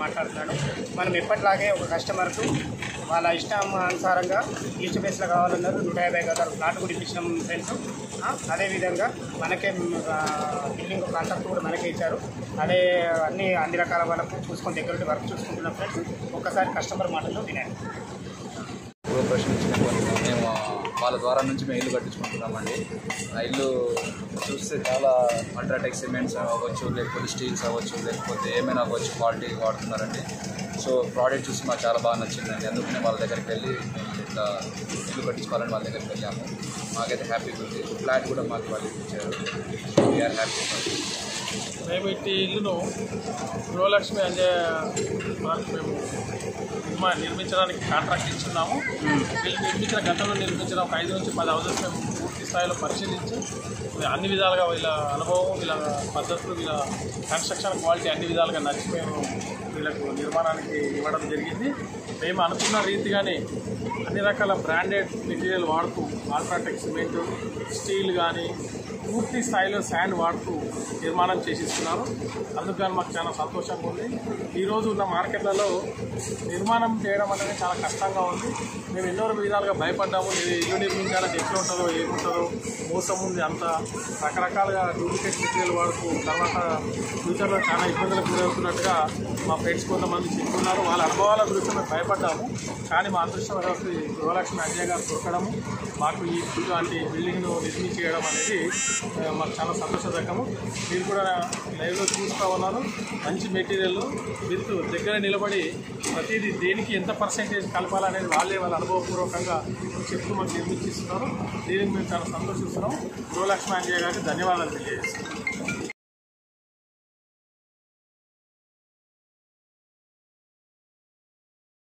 మాట్లాడుతున్నాడు మనం ఎప్పటిలాగే ఒక కస్టమర్కు వాళ్ళ ఇష్టం అనుసారంగా ఈస్ట్ బేస్లో కావాలన్నారు నూట యాభై గదాలు ప్లాట్ కూడా ఇప్పించినాం ఫ్రెండ్స్ ఆ, అదేవిధంగా మనకే ఆ, బిల్డింగ్ కాంట్రాక్ట్ కూడా మనకే ఇచ్చారు అదే అన్ని అన్ని రకాల వాళ్ళకు చూసుకొని దగ్గర ఉండి వర్క్ చూసుకుంటున్నాం ఫ్రెండ్స్ ఒక్కసారి కస్టమర్ మాటల్లో వినండి గృహప్రవేశం ఇచ్చినటువంటి మేము వాళ్ళ ద్వారా నుంచి మేము ఇల్లు కట్టించుకుంటున్నామండి ఆ ఇల్లు చూస్తే చాలా అల్ట్రాటెక్ సిమెంట్స్ అవ్వచ్చు లేకపోతే స్టీల్స్ అవ్వచ్చు లేకపోతే ఏమైనా అవ్వచ్చు క్వాలిటీ వాడుతున్నారండి సో ప్రోడక్ట్ చూసి మాకు చాలా బాగా నచ్చిందండి అందుకనే వాళ్ళ దగ్గరికి వెళ్ళి మేము ఇట్లా ఇల్లు కట్టించుకోవాలని వాళ్ళ దగ్గరికి వెళ్ళాము మాకైతే హ్యాపీగా ఉంది ఫ్లాట్ కూడా మాకు వాళ్ళు ఇచ్చారు వీఆర్ హ్యాపీ మేము ఇట్టి ఇల్లును గృహలక్ష్మి అంజే వారికి మేము నిర్మా నిర్మించడానికి కాంట్రాక్ట్ ఇస్తున్నాము వీళ్ళు నిర్మించిన గతంలో నిర్మించిన ఒక ఐదు నుంచి పది హౌసెస్ మేము పూర్తి స్థాయిలో పరిశీలించి అన్ని విధాలుగా వీళ్ళ అనుభవం వీళ్ళ పద్ధతులు వీళ్ళ కన్స్ట్రక్షన్ క్వాలిటీ అన్ని విధాలుగా నచ్చి మేము వీళ్ళకు నిర్మాణానికి ఇవ్వడం జరిగింది మేము అనుకున్న రీతిగానే అన్ని రకాల బ్రాండెడ్ మెటీరియల్ వాడుతూ ఆల్ట్రాటెక్ సిమెంట్ స్టీల్ కానీ పూర్తి స్థాయిలో శాండ్ వాడుతూ నిర్మాణం చేసిస్తున్నారు అందుకని మాకు చాలా సంతోషంగా ఉంది ఈరోజు ఉన్న మార్కెట్లలో నిర్మాణం చేయడం అనేది చాలా కష్టంగా ఉంది మేము ఎన్నో విధాలుగా భయపడ్డాము ఇది ఇల్లు నిర్మించాలంటే ఎట్లా ఉంటుందో ఏముంటుందో మోసం ఉంది అంతా రకరకాలుగా డూప్లికేట్ మెటీరియల్ వాడుతూ తర్వాత ఫ్యూచర్లో చాలా ఇబ్బందులకు గురవుతున్నట్టుగా మా ఫ్రెండ్స్ కొంతమంది చెప్తున్నారు వాళ్ళ అనుభవాల గురించి మేము భయపడ్డాము కానీ మా అదృష్టం వరకు గృహలక్ష్మి అజయ్ గారు దొరకడము మాకు ఈ ఇలాంటి బిల్డింగ్ను నిర్మించేయడం అనేది ఆ, మాకు చాలా సంతోషదకము మీరు కూడా లైవ్లో చూస్తూ ఉన్నారు మంచి మెటీరియల్ విత్ దగ్గర నిలబడి ప్రతిదీ దేనికి ఎంత పర్సెంటేజ్ కలపాలనేది వాళ్ళే వాళ్ళ అనుభవపూర్వకంగా చెప్తూ మాకు నిర్మించిస్తున్నారు దీనికి మేము చాలా సంతోషిస్తున్నాం గృహలక్ష్మి అంజయ్య గారికి ధన్యవాదాలు తెలియజేస్తున్నాం